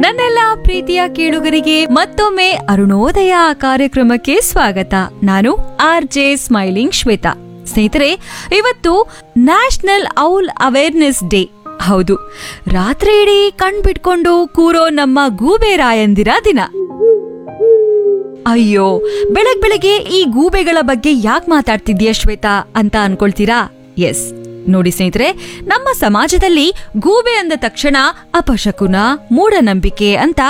ನನ್ನೆಲ್ಲ ಪ್ರೀತಿಯ ಕೇಳುಗರಿಗೆ ಮತ್ತೊಮ್ಮೆ ಅರುಣೋದಯ ಕಾರ್ಯಕ್ರಮಕ್ಕೆ ಸ್ವಾಗತ ನಾನು ಆರ್ ಜೆ ಸ್ಮೈಲಿಂಗ್ ಶ್ವೇತಾ ಸ್ನೇಹಿತರೆ ಇವತ್ತು ನ್ಯಾಷನಲ್ ಔಲ್ ಅವೇರ್ನೆಸ್ ಡೇ ಹೌದು ರಾತ್ರಿ ಇಡೀ ಕಣ್ಬಿಟ್ಕೊಂಡು ಕೂರೋ ನಮ್ಮ ಗೂಬೆ ರಾಯಂದಿರ ದಿನ ಅಯ್ಯೋ ಬೆಳಗ್ ಬೆಳಗ್ಗೆ ಈ ಗೂಬೆಗಳ ಬಗ್ಗೆ ಯಾಕೆ ಮಾತಾಡ್ತಿದ್ಯಾ ಶ್ವೇತಾ ಅಂತ ಅನ್ಕೊಳ್ತೀರಾ ಎಸ್ ನೋಡಿ ಸ್ನೇಹಿತರೆ ನಮ್ಮ ಸಮಾಜದಲ್ಲಿ ಗೂಬೆ ಅಂದ ತಕ್ಷಣ ಅಪಶಕುನ ಮೂಢನಂಬಿಕೆ ಅಂತ